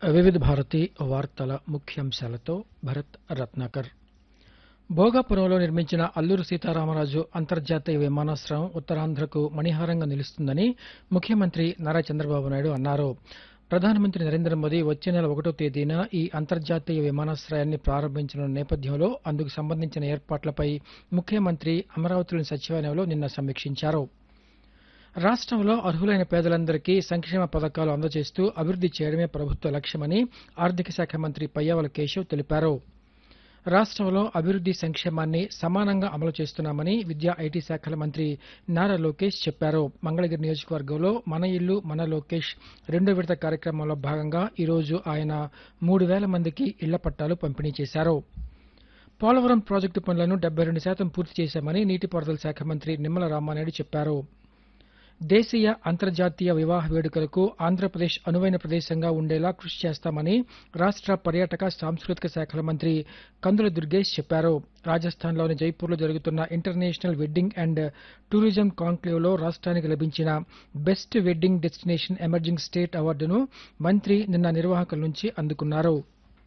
వివిధ భారతి వార్తల ముఖ్యాంశాలతో భరత్ రత్నాకర్ భోగాపురంలో నిర్మించిన అల్లూరు సీతారామరాజు అంతర్జాతీయ విమానాశ్రయం ఉత్తరాంధ్రకు మణిహారంగా నిలుస్తుందని ముఖ్యమంత్రి నారా చంద్రబాబు నాయుడు అన్నారు ప్రధానమంత్రి నరేంద్ర మోదీ వచ్చే నెల ఒకటో తేదీన ఈ అంతర్జాతీయ విమానాశ్రయాన్ని ప్రారంభించనున్న నేపథ్యంలో అందుకు సంబంధించిన ఏర్పాట్లపై ముఖ్యమంత్రి అమరావతిలోని సచివాలయంలో నిన్న సమీక్షించారు రాష్ట్రంలో అర్హులైన పేదలందరికీ సంక్షేమ పథకాలు అందజేస్తూ అభివృద్ది చేయడమే ప్రభుత్వ లక్ష్యమని ఆర్థిక శాఖ మంత్రి పయ్యావల కేశవ్ తెలిపారు రాష్ట్రంలో అభివృద్ది సంక్షేమాన్ని సమానంగా అమలు చేస్తున్నామని విద్యా ఐటీ శాఖల మంత్రి నారా లోకేష్ చెప్పారు మంగళగిరి నియోజకవర్గంలో మన ఇల్లు మన లోకేష్ రెండో విడత కార్యక్రమంలో భాగంగా ఈరోజు ఆయన మూడు వేల మందికి ఇళ్ల పట్టాలు పంపిణీ చేశారు పోలవరం ప్రాజెక్టు పనులను డెబ్బై రెండు శాతం పూర్తి చేశామని నీటిపారుదల శాఖ మంత్రి నిమ్మల రామానాయుడు చెప్పారు దేశీయ అంతర్జాతీయ వివాహ వేడుకలకు ఆంధ్రప్రదేశ్ అనువైన ప్రదేశంగా ఉండేలా కృషి చేస్తామని రాష్ట్ర పర్యాటక సాంస్కృతిక శాఖల మంత్రి కందుల దుర్గేష్ చెప్పారు రాజస్థాన్లోని జైపూర్లో జరుగుతున్న ఇంటర్నేషనల్ వెడ్డింగ్ అండ్ టూరిజం కాంక్లేవ్లో రాష్ట్రానికి లభించిన best wedding destination emerging state అవార్డును మంత్రి నిన్న నిర్వాహకుల నుంచి అందుకున్నారు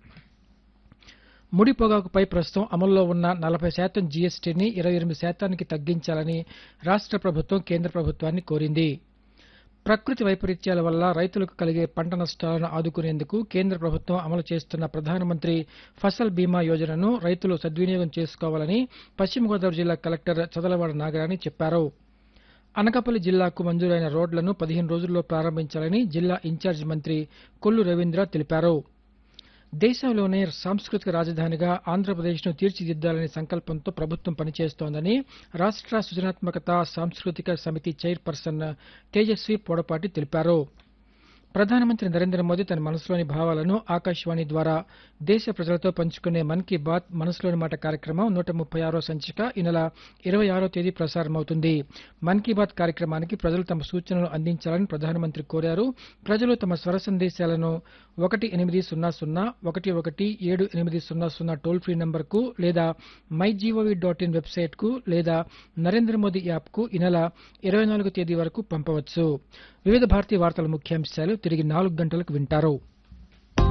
ముడి పొగాకుపై ప్రస్తుతం అమల్లో ఉన్న నలభై శాతం జీఎస్టీని ఇరవై ఎనిమిది శాతానికి తగ్గించాలని రాష్ట్ర ప్రభుత్వం కేంద్ర ప్రభుత్వాన్ని కోరింది ప్రకృతి వైపరీత్యాల వల్ల రైతులకు కలిగే పంట నష్టాలను ఆదుకునేందుకు కేంద్ర ప్రభుత్వం అమలు చేస్తున్న ప్రధానమంత్రి ఫసల్ బీమా యోజనను రైతులు సద్వినియోగం చేసుకోవాలని పశ్చిమ గోదావరి జిల్లా కలెక్టర్ చదలవాడ నాగరాణి చెప్పారు అనకాపల్లి జిల్లాకు మంజూరైన రోడ్లను పదిహేను రోజుల్లో ప్రారంభించాలని జిల్లా ఇన్ఛార్జి మంత్రి కొల్లు రవీంద్ర తెలిపారు దేశంలోనే సాంస్కృతిక రాజధానిగా ఆంధ్రప్రదేశ్ను తీర్చిదిద్దాలనే సంకల్పంతో ప్రభుత్వం పనిచేస్తోందని రాష్ట్ర సృజనాత్మకత సాంస్కృతిక సమితి చైర్పర్సన్ తేజస్వి పొడపాటి తెలిపారు ప్రధానమంత్రి నరేంద్ర మోదీ తన మనసులోని భావాలను ఆకాశవాణి ద్వారా దేశ ప్రజలతో పంచుకునే మన్ కీ బాత్ మనసులోని మాట కార్యక్రమం నూట ముప్పై ఆరో సంచిక ఈ నెల ఇరవై ఆరో తేదీ ప్రసారమవుతుంది మన్ కీ బాత్ కార్యక్రమానికి ప్రజలు తమ సూచనలు అందించాలని ప్రధానమంత్రి కోరారు ప్రజలు తమ స్వర సందేశాలను ఒకటి ఎనిమిది సున్నా సున్నా ఒకటి ఒకటి ఏడు ఎనిమిది సున్నా సున్నా టోల్ ఫ్రీ నంబర్కు లేదా మై జీఓవి డాట్ ఇన్ వెబ్సైట్కు లేదా నరేంద్ర మోదీ యాప్కు ఈ నెల ఇరవై నాలుగు తేదీ వరకు పంపవచ్చు వివిధ భారతీయ వార్తల ముఖ్యాంశాలు తిరిగి నాలుగు గంటలకు వింటారు